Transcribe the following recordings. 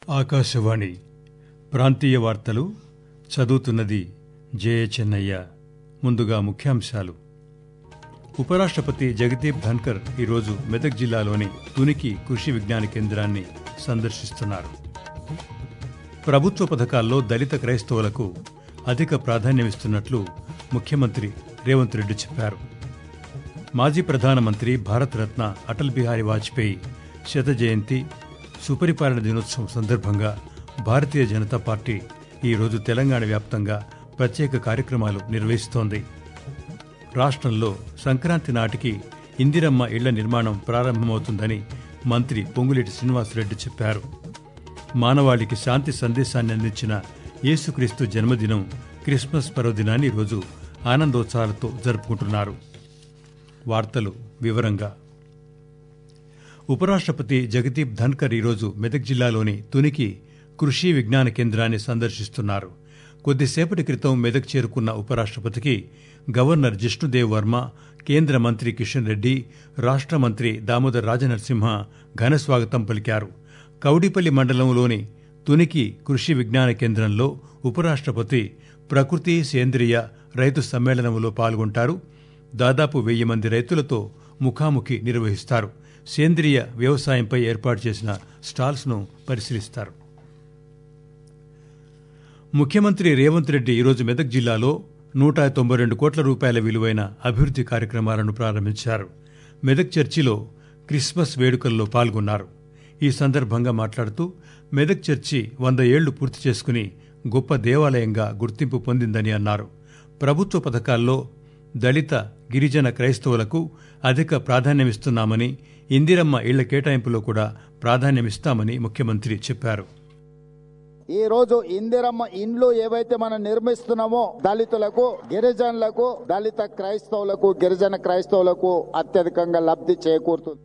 ఆకాశవాణి ప్రాంతీయ వార్తలు చదువుతున్నది జయ చెన్నయ్య ముందుగా ముఖ్యాంశాలు ఉపరాష్ట్రపతి జగదీప్ ధన్కర్ ఈరోజు మెదక్ జిల్లాలోని తునికి కృషి విజ్ఞాన కేంద్రాన్ని సందర్శిస్తున్నారు ప్రభుత్వ పథకాల్లో దళిత క్రైస్తవులకు అధిక ప్రాధాన్యమిస్తున్నట్లు ముఖ్యమంత్రి రేవంత్ రెడ్డి చెప్పారు మాజీ ప్రధానమంత్రి భారతరత్న అటల్ బిహారీ వాజ్పేయి శత జయంతి సుపరిపాలన దినోత్సవం సందర్భంగా భారతీయ జనతా పార్టీ ఈరోజు తెలంగాణ వ్యాప్తంగా ప్రత్యేక కార్యక్రమాలు నిర్వహిస్తోంది రాష్ట్రంలో సంక్రాంతి నాటికి ఇందిరమ్మ ఇళ్ల నిర్మాణం ప్రారంభమవుతుందని మంత్రి పొంగులేటి శ్రీనివాసరెడ్డి చెప్పారు మానవాళికి శాంతి సందేశాన్ని అందించిన యేసుక్రీస్తు జన్మదినం క్రిస్మస్ పర్వదినాన్ని ఈరోజు ఆనందోత్సాహాలతో జరుపుకుంటున్నారు వార్తలు వివరంగా ఉపరాష్ట్రపతి జగదీప్ ధన్కర్ ఈరోజు మెదక్ జిల్లాలోని తునికి కృషి విజ్ఞాన కేంద్రాన్ని సందర్శిస్తున్నారు కొద్దిసేపటి క్రితం మెదక్ చేరుకున్న ఉపరాష్ట్రపతికి గవర్నర్ జిష్ణుదేవ్ వర్మ కేంద్ర మంత్రి కిషన్ రెడ్డి రాష్ట మంత్రి దామోదర్ రాజనరసింహ ఘన స్వాగతం పలికారు కౌడిపల్లి మండలంలోని తునికి కృషి విజ్ఞాన కేంద్రంలో ఉపరాష్ట్రపతి ప్రకృతి సేంద్రియ రైతు సమ్మేళనంలో పాల్గొంటారు దాదాపు వెయ్యి మంది రైతులతో ముఖాముఖి నిర్వహిస్తారు సేంద్రియ వ్యవసాయంపై ఏర్పాటు చేసిన స్టాల్స్ ను పరిశీలిస్తారు ముఖ్యమంత్రి రేవంత్ రెడ్డి ఈరోజు మెదక్ జిల్లాలో నూట తొంభై రెండు కోట్ల రూపాయల విలువైన అభివృద్ది కార్యక్రమాలను ప్రారంభించారు మెదక్ చర్చిలో క్రిస్మస్ వేడుకల్లో పాల్గొన్నారు ఈ సందర్భంగా మాట్లాడుతూ మెదక్ చర్చి వంద ఏళ్లు పూర్తి చేసుకుని గొప్ప దేవాలయంగా గుర్తింపు పొందిందని అన్నారు ప్రభుత్వ పథకాల్లో దళిత గిరిజన క్రైస్తవులకు అధిక ప్రాధాన్యమిస్తున్నామని ఇందిరమ్మ ఇళ్ల కేటాయింపులో కూడా ప్రాధాన్యమిస్తామని ముఖ్యమంత్రి చెప్పారు ఈ రోజు ఇందిరమ్మ ఇండ్లు ఏవైతే మనం నిర్మిస్తున్నామో దళితులకు గిరిజనులకు దళిత క్రైస్తవులకు గిరిజన క్రైస్తవులకు అత్యధికంగా లబ్ధి చేకూరుతుంది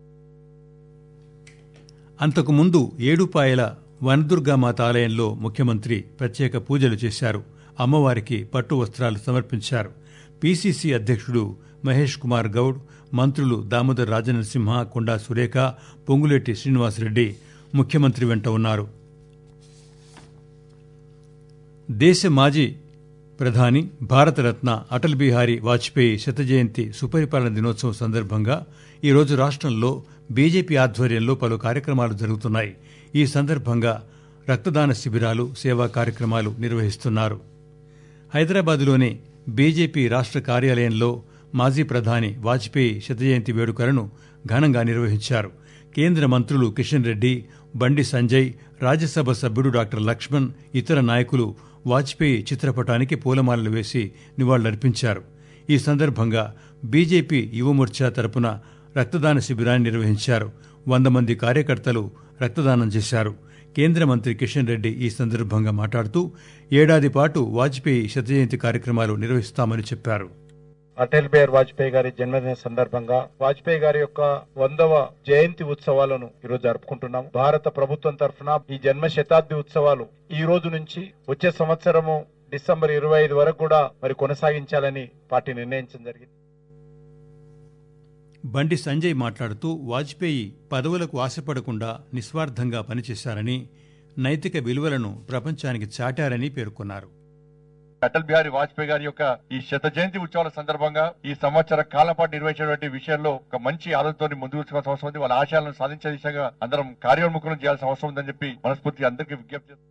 అంతకుముందు ఏడుపాయల వనదుర్గామాత ఆలయంలో ముఖ్యమంత్రి ప్రత్యేక పూజలు చేశారు అమ్మవారికి పట్టు వస్త్రాలు సమర్పించారు పీసీసీ అధ్యక్షుడు మహేష్ కుమార్ గౌడ్ మంత్రులు దామోదర్ రాజనరసింహ కొండా సురేఖ పొంగులేటి శ్రీనివాసరెడ్డి ముఖ్యమంత్రి వెంట ఉన్నారు దేశ మాజీ ప్రధాని భారతరత్న అటల్ బిహారీ వాజ్పేయి శత జయంతి సుపరిపాలన దినోత్సవం సందర్భంగా ఈరోజు రాష్ట్రంలో బీజేపీ ఆధ్వర్యంలో పలు కార్యక్రమాలు జరుగుతున్నాయి ఈ సందర్భంగా రక్తదాన శిబిరాలు సేవా కార్యక్రమాలు నిర్వహిస్తున్నారు హైదరాబాద్లోని బీజేపీ రాష్ట్ర కార్యాలయంలో మాజీ ప్రధాని వాజ్పేయి శత జయంతి వేడుకలను ఘనంగా నిర్వహించారు కేంద్ర మంత్రులు కిషన్ రెడ్డి బండి సంజయ్ రాజ్యసభ సభ్యుడు డాక్టర్ లక్ష్మణ్ ఇతర నాయకులు వాజ్పేయి చిత్రపటానికి పూలమాలలు వేసి నివాళులర్పించారు ఈ సందర్భంగా బీజేపీ యువమోర్చా తరపున రక్తదాన శిబిరాన్ని నిర్వహించారు వంద మంది కార్యకర్తలు రక్తదానం చేశారు కేంద్ర మంత్రి కిషన్ రెడ్డి ఈ సందర్భంగా మాట్లాడుతూ ఏడాది పాటు వాజ్పేయి శత జయంతి కార్యక్రమాలు నిర్వహిస్తామని చెప్పారు అటల్ బిహారీ వాజ్పేయి గారి జన్మదిన సందర్భంగా వాజ్పేయి గారి యొక్క వందవ జయంతి ఉత్సవాలను ఈరోజు జరుపుకుంటున్నాం భారత ప్రభుత్వం తరఫున ఈ జన్మ శతాబ్ది ఉత్సవాలు ఈ రోజు నుంచి వచ్చే సంవత్సరము డిసెంబర్ ఇరవై ఐదు వరకు కూడా మరి కొనసాగించాలని పార్టీ నిర్ణయించడం జరిగింది బండి సంజయ్ మాట్లాడుతూ వాజ్పేయి పదవులకు ఆశపడకుండా నిస్వార్థంగా పనిచేశారని నైతిక విలువలను ప్రపంచానికి చాటారని పేర్కొన్నారు అటల్ బిహారీ వాజ్పేయి గారి యొక్క ఈ శత జయంతి ఉత్సవాల సందర్భంగా ఈ సంవత్సర కాలం పాటు నిర్వహించినటువంటి విషయంలో ఒక మంచి ఆలోచనతో ముందుకు తీసుకోవాల్సిన అవసరం ఉంది వాళ్ళ ఆశయాలను సాధించే దిశగా అందరం కార్యోన్ముఖం చేయాల్సిన అవసరం ఉందని చెప్పి మనస్ఫూర్తి అందరికీ విజ్ఞప్తి చేస్తున్నాను.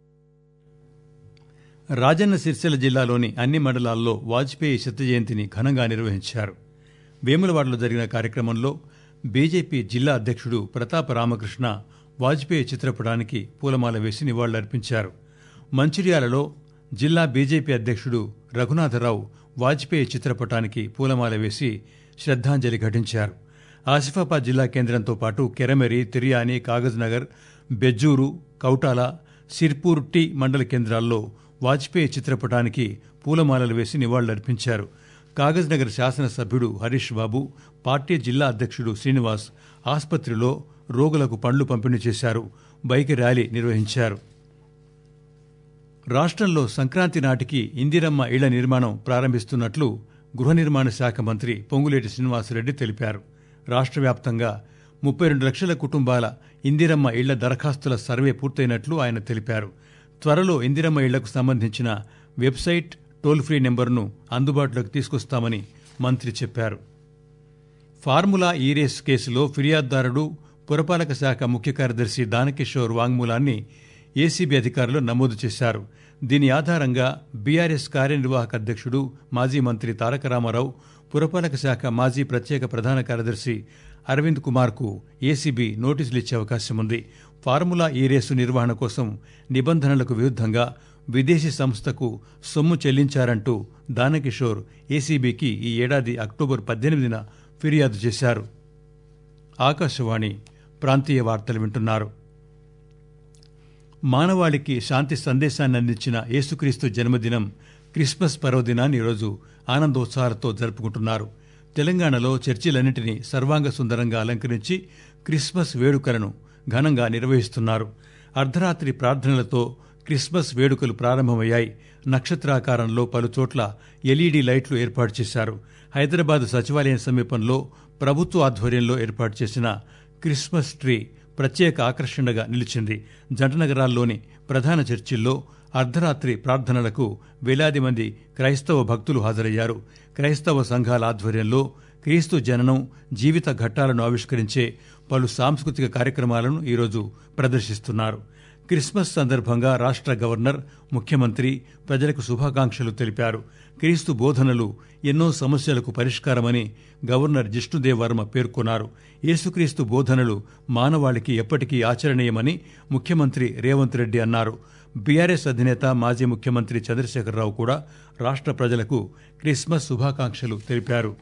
రాజన్న సిరిసిల్ల జిల్లాలోని అన్ని మండలాల్లో వాజ్పేయి శత జయంతిని ఘనంగా నిర్వహించారు వేములవాడలో జరిగిన కార్యక్రమంలో బీజేపీ జిల్లా అధ్యక్షుడు ప్రతాప రామకృష్ణ వాజ్పేయి చిత్రపటానికి పూలమాల వేసి నివాళులర్పించారు మంచిర్యాలలో జిల్లా బీజేపీ అధ్యక్షుడు రఘునాథరావు వాజ్పేయి చిత్రపటానికి పూలమాల వేసి శ్రద్ధాంజలి ఘటించారు ఆసిఫాబాద్ జిల్లా కేంద్రంతో పాటు కెరమెరి తిరియాని కాగజ్ నగర్ బెజ్జూరు కౌటాల సిర్పూర్ టీ మండల కేంద్రాల్లో వాజ్పేయి చిత్రపటానికి పూలమాలలు వేసి నివాళులర్పించారు కాగజ్ నగర్ శాసనసభ్యుడు హరీష్ బాబు పార్టీ జిల్లా అధ్యక్షుడు శ్రీనివాస్ ఆసుపత్రిలో రోగులకు పండ్లు పంపిణీ చేశారు బైక్ ర్యాలీ నిర్వహించారు రాష్ట్రంలో సంక్రాంతి నాటికి ఇందిరమ్మ ఇళ్ల నిర్మాణం ప్రారంభిస్తున్నట్లు గృహ నిర్మాణ శాఖ మంత్రి పొంగులేటి శ్రీనివాసరెడ్డి తెలిపారు రాష్ట్ర వ్యాప్తంగా ముప్పై రెండు లక్షల కుటుంబాల ఇందిరమ్మ ఇళ్ల దరఖాస్తుల సర్వే పూర్తయినట్లు ఆయన తెలిపారు త్వరలో ఇందిరమ్మ ఇళ్లకు సంబంధించిన వెబ్సైట్ టోల్ ఫ్రీ నెంబర్ను అందుబాటులోకి తీసుకొస్తామని మంత్రి చెప్పారు ఫార్ములా ఈ రేస్ కేసులో ఫిర్యాదుదారుడు పురపాలక శాఖ ముఖ్య కార్యదర్శి దానకిషోర్ వాంగ్మూలాన్ని ఏసీబీ అధికారులు నమోదు చేశారు దీని ఆధారంగా బీఆర్ఎస్ కార్యనిర్వాహక అధ్యక్షుడు మాజీ మంత్రి తారక రామారావు పురపాలక శాఖ మాజీ ప్రత్యేక ప్రధాన కార్యదర్శి అరవింద్ కుమార్కు ఏసీబీ నోటీసులు ఇచ్చే అవకాశం ఉంది ఫార్ములా ఈ రేసు నిర్వహణ కోసం నిబంధనలకు విరుద్ధంగా విదేశీ సంస్థకు సొమ్ము చెల్లించారంటూ దానకిషోర్ ఏసీబీకి ఈ ఏడాది అక్టోబర్ పద్దెనిమిదిన ఫిర్యాదు చేశారు ఆకాశవాణి ప్రాంతీయ వార్తలు వింటున్నారు మానవాళికి శాంతి సందేశాన్ని అందించిన యేసుక్రీస్తు జన్మదినం క్రిస్మస్ పర్వదినాన్ని ఈరోజు ఆనందోత్సాహాలతో జరుపుకుంటున్నారు తెలంగాణలో చర్చిలన్నింటినీ సర్వాంగ సుందరంగా అలంకరించి క్రిస్మస్ వేడుకలను ఘనంగా నిర్వహిస్తున్నారు అర్ధరాత్రి ప్రార్థనలతో క్రిస్మస్ వేడుకలు ప్రారంభమయ్యాయి నక్షత్రాకారంలో పలుచోట్ల ఎల్ఈడీ లైట్లు ఏర్పాటు చేశారు హైదరాబాద్ సచివాలయం సమీపంలో ప్రభుత్వ ఆధ్వర్యంలో ఏర్పాటు చేసిన క్రిస్మస్ ట్రీ ప్రత్యేక ఆకర్షణగా నిలిచింది జంటనగరాల్లోని ప్రధాన చర్చిల్లో అర్ధరాత్రి ప్రార్థనలకు వేలాది మంది క్రైస్తవ భక్తులు హాజరయ్యారు క్రైస్తవ సంఘాల ఆధ్వర్యంలో క్రీస్తు జననం జీవిత ఘట్టాలను ఆవిష్కరించే పలు సాంస్కృతిక కార్యక్రమాలను ఈరోజు ప్రదర్శిస్తున్నారు క్రిస్మస్ సందర్భంగా రాష్ట్ర గవర్నర్ ముఖ్యమంత్రి ప్రజలకు శుభాకాంక్షలు తెలిపారు క్రీస్తు బోధనలు ఎన్నో సమస్యలకు పరిష్కారమని గవర్నర్ జిష్ణుదేవ్ వర్మ పేర్కొన్నారు యేసుక్రీస్తు బోధనలు మానవాళికి ఎప్పటికీ ఆచరణీయమని ముఖ్యమంత్రి రేవంత్ రెడ్డి అన్నారు బీఆర్ఎస్ అధినేత మాజీ ముఖ్యమంత్రి చంద్రశేఖరరావు కూడా రాష్ట్ర ప్రజలకు క్రిస్మస్ శుభాకాంక్షలు తెలిపారు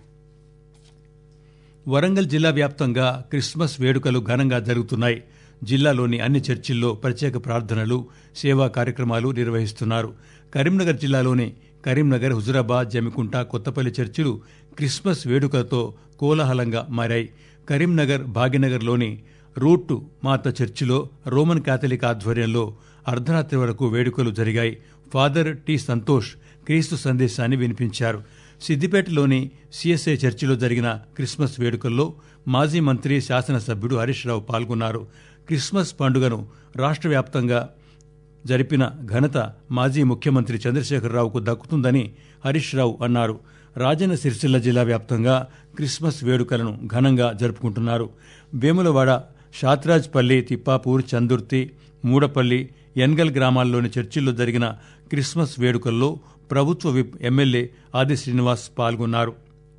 వరంగల్ జిల్లా వ్యాప్తంగా క్రిస్మస్ వేడుకలు ఘనంగా జరుగుతున్నాయి జిల్లాలోని అన్ని చర్చిల్లో ప్రత్యేక ప్రార్థనలు సేవా కార్యక్రమాలు నిర్వహిస్తున్నారు కరీంనగర్ జిల్లాలోని కరీంనగర్ హుజురాబాద్ జమికుంట కొత్తపల్లి చర్చిలు క్రిస్మస్ వేడుకలతో కోలాహలంగా మారాయి కరీంనగర్ భాగ్యనగర్లోని రూట్ మాత చర్చిలో రోమన్ కాథలిక్ ఆధ్వర్యంలో అర్ధరాత్రి వరకు వేడుకలు జరిగాయి ఫాదర్ టి సంతోష్ క్రీస్తు సందేశాన్ని వినిపించారు సిద్దిపేటలోని సిఎస్ఐ చర్చిలో జరిగిన క్రిస్మస్ వేడుకల్లో మాజీ మంత్రి శాసనసభ్యుడు హరీష్ రావు పాల్గొన్నారు క్రిస్మస్ పండుగను రాష్ట్ర వ్యాప్తంగా జరిపిన ఘనత మాజీ ముఖ్యమంత్రి చంద్రశేఖరరావుకు దక్కుతుందని హరీష్ రావు అన్నారు రాజన్న సిరిసిల్ల జిల్లా వ్యాప్తంగా క్రిస్మస్ వేడుకలను ఘనంగా జరుపుకుంటున్నారు వేములవాడ షాత్రాజ్పల్లి తిప్పాపూర్ చందుర్తి మూడపల్లి ఎన్గల్ గ్రామాల్లోని చర్చిల్లో జరిగిన క్రిస్మస్ వేడుకల్లో ప్రభుత్వ విప్ ఎమ్మెల్యే ఆది శ్రీనివాస్ పాల్గొన్నారు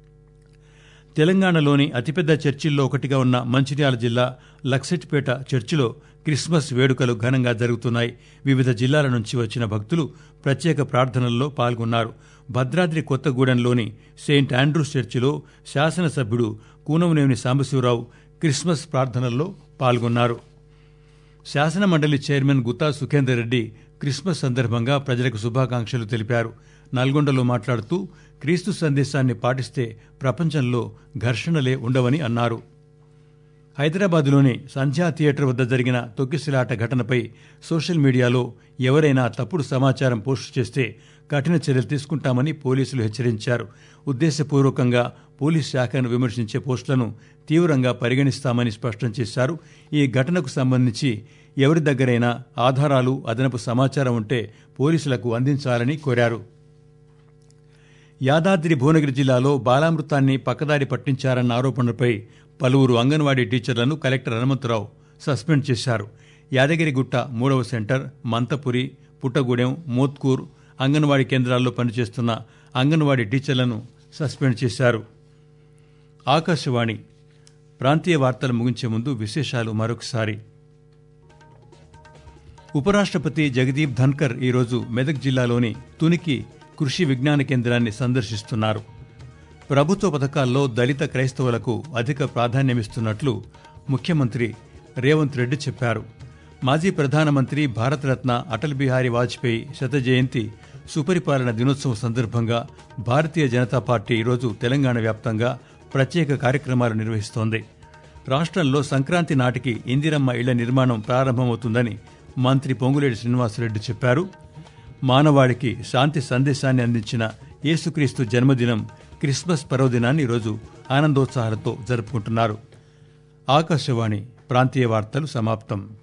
తెలంగాణలోని అతిపెద్ద చర్చిల్లో ఒకటిగా ఉన్న మంచిర్యాల జిల్లా లక్సెట్పేట చర్చిలో క్రిస్మస్ వేడుకలు ఘనంగా జరుగుతున్నాయి వివిధ జిల్లాల నుంచి వచ్చిన భక్తులు ప్రత్యేక ప్రార్థనల్లో పాల్గొన్నారు భద్రాద్రి కొత్తగూడెంలోని సెయింట్ ఆండ్రూస్ చర్చిలో శాసనసభ్యుడు కూనమనేని సాంబశివరావు క్రిస్మస్ ప్రార్థనల్లో పాల్గొన్నారు శాసన మండలి చైర్మన్ గుత్తా సుఖేందర్ రెడ్డి క్రిస్మస్ సందర్భంగా ప్రజలకు శుభాకాంక్షలు తెలిపారు నల్గొండలో మాట్లాడుతూ క్రీస్తు సందేశాన్ని పాటిస్తే ప్రపంచంలో ఘర్షణలే ఉండవని అన్నారు హైదరాబాద్లోని సంధ్యా థియేటర్ వద్ద జరిగిన తొక్కిసలాట ఘటనపై సోషల్ మీడియాలో ఎవరైనా తప్పుడు సమాచారం పోస్టు చేస్తే కఠిన చర్యలు తీసుకుంటామని పోలీసులు హెచ్చరించారు ఉద్దేశపూర్వకంగా పోలీస్ శాఖను విమర్శించే పోస్టులను తీవ్రంగా పరిగణిస్తామని స్పష్టం చేశారు ఈ ఘటనకు సంబంధించి ఎవరి దగ్గరైనా ఆధారాలు అదనపు సమాచారం ఉంటే పోలీసులకు అందించాలని కోరారు యాదాద్రి భువనగిరి జిల్లాలో బాలామృతాన్ని పక్కదారి పట్టించారన్న ఆరోపణలపై పలువురు అంగన్వాడీ టీచర్లను కలెక్టర్ హనుమంతరావు సస్పెండ్ చేశారు యాదగిరిగుట్ట మూడవ సెంటర్ మంతపురి పుట్టగూడెం మోత్కూర్ అంగన్వాడీ కేంద్రాల్లో పనిచేస్తున్న అంగన్వాడీ టీచర్లను సస్పెండ్ చేశారు ఆకాశవాణి ప్రాంతీయ వార్తలు ముగించే ముందు విశేషాలు మరొకసారి ఉపరాష్ట్రపతి జగదీప్ ధన్కర్ ఈరోజు మెదక్ జిల్లాలోని తునికి కృషి విజ్ఞాన కేంద్రాన్ని సందర్శిస్తున్నారు ప్రభుత్వ పథకాల్లో దళిత క్రైస్తవులకు అధిక ప్రాధాన్యమిస్తున్నట్లు ముఖ్యమంత్రి రేవంత్ రెడ్డి చెప్పారు మాజీ ప్రధానమంత్రి భారతరత్న అటల్ బిహారీ వాజ్పేయి శత జయంతి సుపరిపాలన దినోత్సవం సందర్భంగా భారతీయ జనతా పార్టీ ఈరోజు తెలంగాణ వ్యాప్తంగా ప్రత్యేక కార్యక్రమాలు నిర్వహిస్తోంది రాష్ట్రంలో సంక్రాంతి నాటికి ఇందిరమ్మ ఇళ్ల నిర్మాణం ప్రారంభమవుతుందని మంత్రి పొంగులేటి శ్రీనివాసరెడ్డి చెప్పారు మానవాళికి శాంతి సందేశాన్ని అందించిన యేసుక్రీస్తు జన్మదినం క్రిస్మస్ పర్వదినాన్ని ఈరోజు ఆనందోత్సాహాలతో జరుపుకుంటున్నారు ఆకాశవాణి ప్రాంతీయ వార్తలు సమాప్తం